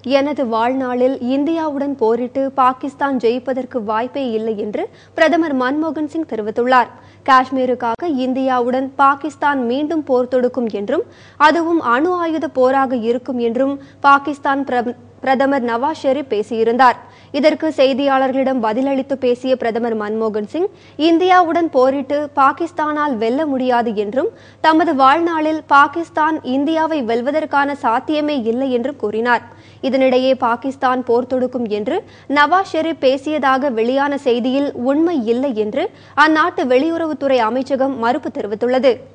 எனது வாழ்நாளில் இந்தியாவுடன் போரிட்டு பாகிஸ்தான் ஜெயிப்பதற்கு வாய்ப்பே இல்லை என்று பிரதமர் மன்மோகன் சிங் தெரிவித்துள்ளார் காஷ்மீருக்காக இந்தியாவுடன் பாகிஸ்தான் மீண்டும் போர் தொடுக்கும் என்றும் அதுவும் அணு ஆயுத போராக இருக்கும் என்றும் பாகிஸ்தான் பிர- பிரதமர் நவாஸ் ஷெரீப் பேசியிருந்தார் இதற்கு செய்தியாளர்களிடம் பதிலளித்து பேசிய பிரதமர் மன்மோகன் சிங் இந்தியாவுடன் போரிட்டு பாகிஸ்தானால் வெல்ல முடியாது என்றும் தமது வாழ்நாளில் பாகிஸ்தான் இந்தியாவை வெல்வதற்கான சாத்தியமே இல்லை என்றும் கூறினார் இதனிடையே பாகிஸ்தான் போர் தொடுக்கும் என்று நவாஸ் ஷெரீப் பேசியதாக வெளியான செய்தியில் உண்மை இல்லை என்று அந்நாட்டு வெளியுறவுத்துறை அமைச்சகம் மறுப்பு தெரிவித்துள்ளது